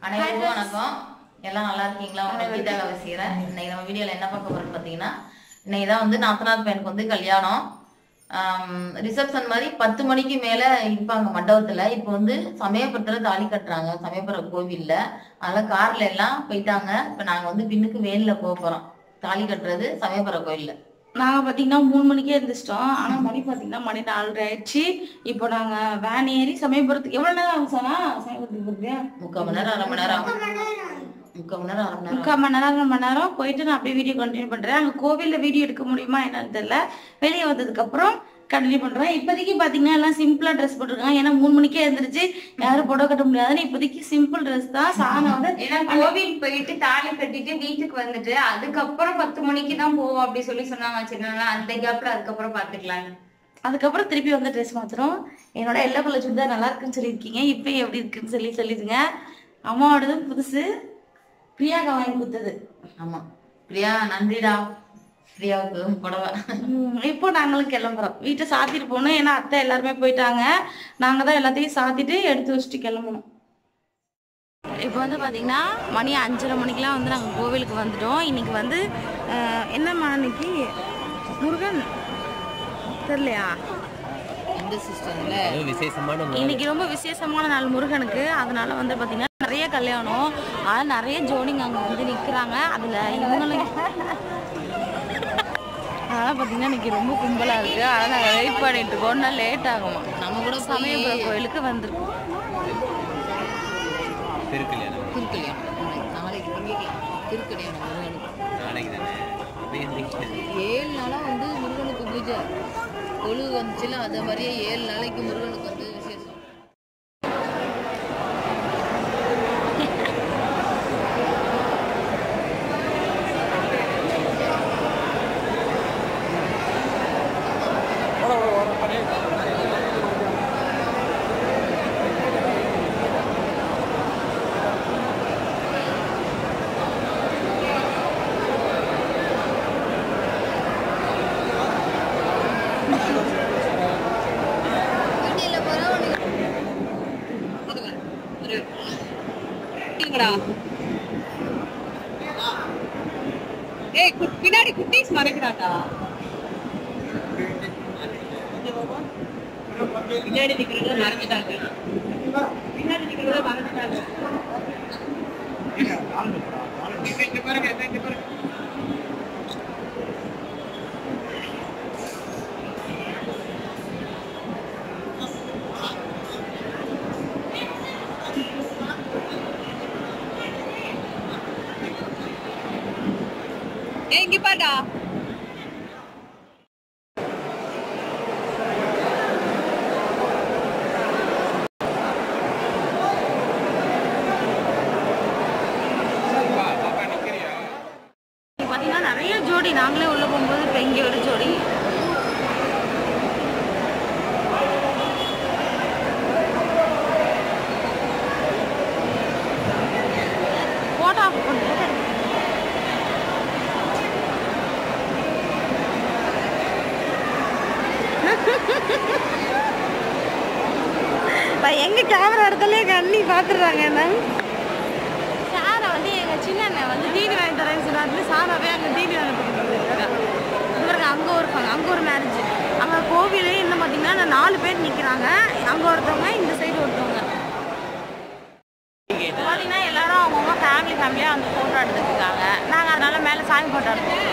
அனைவருக்கும் வணக்கம் எல்லாம் நல்லா இருக்கீங்களா உங்க கீதா கவசிக்கிறேன் இன்னைக்கு நம்ம வீடியோல என்ன பார்க்க போறோம்னு பாத்தீங்கன்னா இன்னைக்கு தான் வந்து நாத்தனார் பையனுக்கு வந்து கல்யாணம் ரிசப்ஷன் மாதிரி பத்து மணிக்கு மேல இருப்பாங்க மண்டபத்துல இப்போ வந்து சமயபுரத்துல தாலி கட்டுறாங்க சமயபுரம் கோவில்ல அதனால கார்ல எல்லாம் போயிட்டாங்க இப்ப நாங்க வந்து பின்னுக்கு வேன்ல போக போறோம் தாலி கட்டுறது சமயபுரம் கோயில்ல நாங்கள் பார்த்தீங்கன்னா மூணு மணிக்கே எழுந்திரிச்சிட்டோம் ஆனால் மணி பார்த்தீங்கன்னா மணி நாலரை ஆயிடுச்சு இப்போ நாங்கள் வேன் ஏறி சமயபுரத்துக்கு எவ்வளோ நேரம் ஆகும் சார் சமயபுரத்துக்கு போகிறதுக்கு முக்கால் மணி நேரம் அரை மணி நேரம் ஆகும். முக்கால் மணி நேரம் அரை மணி நேரம் முக்கால் மணி நேரம் அரை மணி நேரம் போயிட்டு நான் அப்படியே வீடியோ கண்டினியூ பண்ணுறேன் அங்கே கோவிலில் வீடியோ எடுக்க முடியுமா என்னன்னு தெரியல வெளியே வந்ததுக்கப்புறம் கண்டினியூ பண்ணுறேன் இப்போதைக்கு பார்த்தீங்கன்னா எல்லாம் சிம்பிளாக ட்ரெஸ் போட்டிருக்காங்க ஏன்னா மூணு மணிக்கே எழுந்திரிச்சு யாரும் புடவை கட்ட முடியாதுன்னு இப்போதைக்கு சிம்பிள் ட்ரெஸ் தான் சாணம் வந்து ஏன்னா கோவில் போயிட்டு தாலி கட்டிட்டு வீட்டுக்கு வந்துட்டு அதுக்கப்புறம் பத்து மணிக்கு தான் போவோம் அப்படி சொல்லி சொன்னாங்க சின்ன அந்த கேப்ல அதுக்கப்புறம் பாத்துக்கலாம் அதுக்கப்புறம் திருப்பி வந்து ட்ரெஸ் மாத்துறோம் என்னோட எல்லோ கலர் சுடிதார் நல்லா இருக்குன்னு சொல்லியிருக்கீங்க இப்போ எப்படி இருக்குன்னு சொல்லி சொல்லிடுங்க அம்மாவோடது புதுசு பிரியாக்கா வாங்கி கொடுத்தது ஆமா பிரியா நன்றிடா பிரியாவுக்கு புடவை உம், இப்போ நாங்களும் கிளம்புறோம் வீட்டை சாத்திட்டு போகணும் ஏன்னா அத்தை எல்லாருமே போயிட்டாங்க நாங்கள் தான் எல்லாத்தையும் சாத்திட்டு எடுத்து வச்சுட்டு கிளம்பணும் இப்போ வந்து பார்த்தீங்கன்னா மணி அஞ்சரை மணிக்கெலாம் வந்து நாங்கள் கோவிலுக்கு வந்துட்டோம் இன்னைக்கு வந்து அஹ், என்னம்மா இன்னைக்கு முருகன் தெரியலையா எந்த சிஸ்டம்ல அதுவும் விசேஷமான நாள். இன்னைக்கு ரொம்ப விசேஷமான நாள் முருகனுக்கு அதனால வந்து பாத்தீங்கன்னா நிறைய கல்யாணம் அதனால நிறைய ஜோடிங்க அங்க வந்து நிக்கிறாங்க அதுல இவங்களும் அதனால பாத்தீங்கன்னா இன்னைக்கு ரொம்ப கும்பலா இருக்கு அதனால நாங்க வெயிட் பண்ணிட்டு இருக்கோம் இன்னும் லேட் ஆகுமா நம்ம கூட போய் சமயபுரம் கோயிலுக்கு வந்திருக்கோம் திருக்கல்யாணம் திருக்கல்யாணம் நாளைக்கு திங்கட்கிழமை திருக்கல்யாணம் முருகனுக்கு நாளைக்கு தானே அப்படியே இருந்துச்சு. ஏழு நாளா வந்து முருகனுக்கு பூஜை கொழு வந்துச்சுல அதே மாதிரியே ஏழு நாளைக்கு முருகனுக்கு வந்து விசேஷம் ஏய் கு- பின்னாடி குட்டீஸ் மறைக்கிறாண்டா பின்னாடி நிக்கிறத மறைஞ்சிட்டாங்க பின்னாடி நிக்கிறத மறைஞ்சிட்டாங்க இங்க பாருங்க இங்க பாருங்க ஏய் இங்க பாருடா இன்னைக்கு பாத்தீங்கன்னா நிறைய ஜோடி நாங்களே உள்ள போகும்போது இப்போ இங்கே ஒரு ஜோடி போட்டோ ஆஃப் பண்ணு எங்க கேமரா இடத்துல எங்க அண்ணி பாத்துறாங்க என்ன சாரை வந்து எங்க சின்ன அண்ணன் வந்து டிவி வாங்கி தரேன்னு சொன்னாரு சாராவே அங்க டிவி வாங்கி கொடுத்துருக்காங்க இவருக்கு அங்க ஒரு ஃபங்- அங்க ஒரு மேரேஜ் அங்க கோவில் இன்னும் பாத்தீங்கன்னா நாலு பேர் நிக்கிறாங்க அங்க ஒருத்தவங்க இந்த சைடு ஒருத்தவங்க பாத்தீங்கன்னா எல்லாரும் அவங்கவுங்க ஃபேமிலி ஃபேமிலியா வந்து போட்டோ எடுத்துருக்காங்க நாங்க அதனால மேல சாமி போட்டோ எடுத்தோம்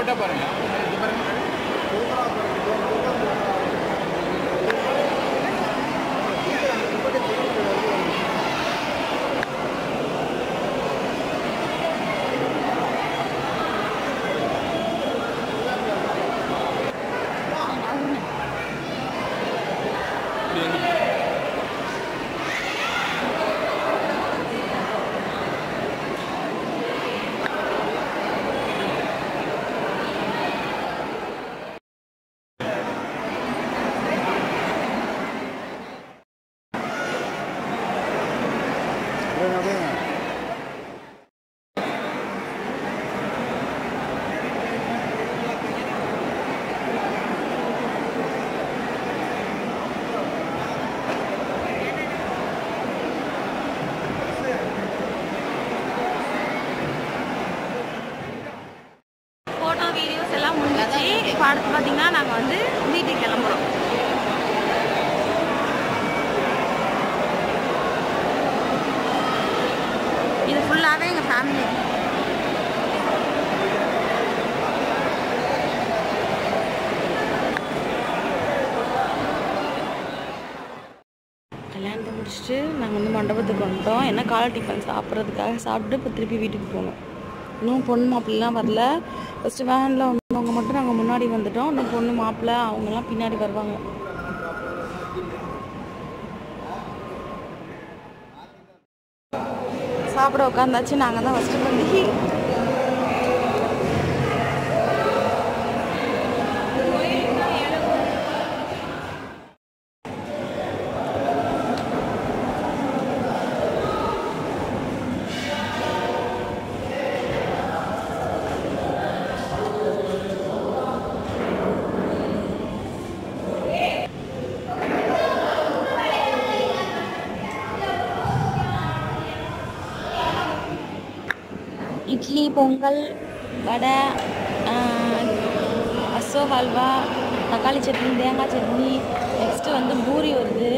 ஃபோட்டோ வீடியோஸ் எல்லாம் முடிஞ்சிச்சு இப்போ அடுத்து பார்த்தீங்கன்னா நாங்கள் வந்து வீட்டுக்கு கிளம்புறோம் இது ஃபுல்லாகவே எங்கள் ஃபேமிலி கல்யாணத்தை முடிச்சுட்டு நாங்கள் வந்து மண்டபத்துக்கு வந்துட்டோம் என்ன காலை டிஃபன் சாப்பிட்றதுக்காக சாப்பிட்டு இப்போ திருப்பி வீட்டுக்கு போகணும் இன்னும் பொண்ணு மாப்பிள்ளலாம் வரல ஃபஸ்ட்டு வேனில் வந்தவங்க மட்டும் நாங்கள் முன்னாடி வந்துட்டோம் இன்னும் பொண்ணு மாப்பிள்ளை அவங்கெல்லாம் பின்னாடி வருவாங்க சாப்பிட உட்காந்தாச்சு நாங்கள் தான் ஃபஸ்ட்டு பண்ணி இட்லி பொங்கல் வடை ஆஹ், அசோக் ஹல்வா தக்காளி சட்னி தேங்காய் சட்னி நெக்ஸ்ட்டு வந்து பூரி வருது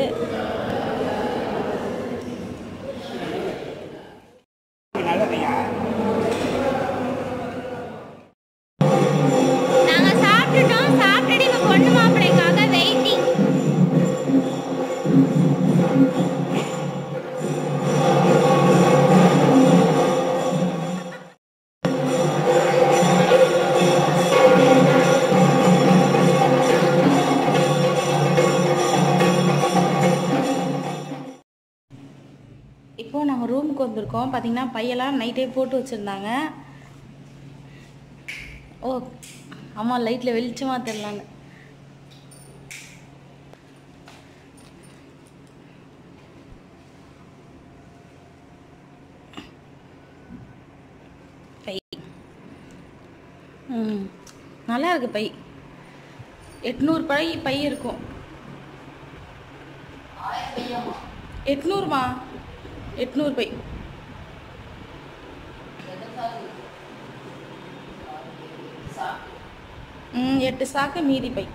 நாங்க சாப்பிட்டுட்டோம் சாப்பிட்டுட்டு இப்ப பொண்ணு மாப்பிள்ளைக்காக வெயிட்டிங் இப்போது நாங்கள் ரூமுக்கு வந்திருக்கோம் பார்த்தீங்கன்னா பையெல்லாம் நைட்டே போட்டு வச்சுருந்தாங்க ஓ ஆமாம் லைட்டில் வெளிச்சமாக தெரிலான்னு பை ம் நல்லா இருக்கு பை எட்நூறு பை பை இருக்கும் எட்நூறுமா எட்நூறு பை ம் எட்டு சாக்கு மீதி பை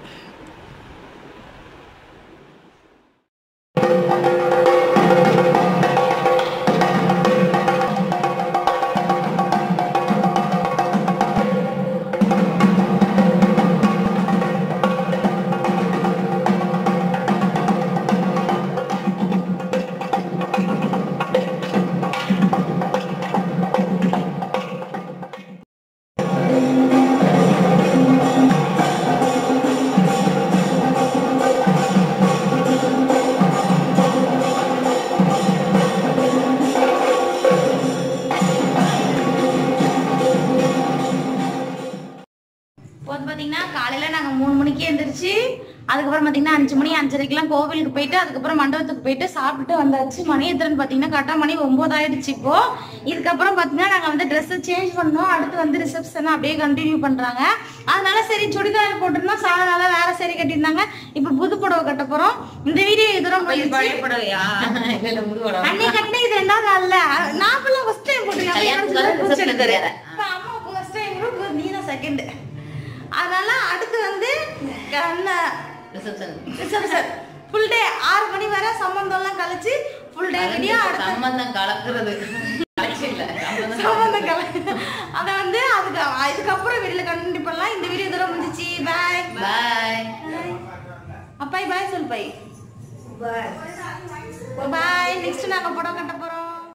இப்போ வந்து பார்த்தீங்கன்னா காலையில் நாங்கள் மூணு மணிக்கு எழுந்திரிச்சு அதுக்கப்புறம் பார்த்தீங்கன்னா அஞ்சு மணி அஞ்சரைக்கெல்லாம் கோவிலுக்கு போயிட்டு அதுக்கப்புறம் மண்டபத்துக்கு போயிட்டு சாப்பிட்டுட்டு வந்தாச்சு மணி எத்தனைன்னு பார்த்தீங்கன்னா கரெக்டாக மணி ஒம்பதாயிடுச்சு இப்போ இதுக்கப்புறம் பார்த்தீங்கன்னா நாங்கள் வந்து ட்ரெஸ்ஸை சேஞ்ச் பண்ணோம் அடுத்து வந்து ரிசப்ஷன் அப்படியே கண்டினியூ பண்ணுறாங்க அதனால சரி சுடிதார் போட்டிருந்தோம் சாதனால வேற சரி கட்டியிருந்தாங்க இப்போ புது புடவை கட்ட போகிறோம் இந்த வீடியோ இதெல்லாம் பழைய புடவையா இல்ல இல்ல புது புடவை அன்னை கட்டின இது ரெண்டாவது நாள்ல நான் ஃபுல்லாக ஃபர்ஸ்ட் டைம் கல்யாணத்துக்கு வர reception க்கு வேற. போட்டுருக்கேன் அம்மா ஃபர்ஸ்ட் டைம் நீ தான் செகண்ட் அதனால அடுத்து வந்து ரிசப்ஷன் ரிசப்ஷன் ஃபுல் டே ஆறு மணி வரை சம்பந்தம்லாம் கழிச்சு ஃபுல் டே வீடியோ அடுத்து சம்பந்தம் கலக்குறது கலெக்ஷன் இல்ல சம்பந்தம் சம்பந்தம் கலை அதை வந்து அதுக்கு ஆஹ் இதுக்கப்புறம் வீடியோல கண்டிப்பா பண்ணலாம் இந்த வீடியோ இதோட முடிஞ்சிச்சு பாய் பாய் அப்பாய் பாய் சொல் பாய் பாய் நெக்ஸ்ட் நாங்க படம் கட்ட போறோம்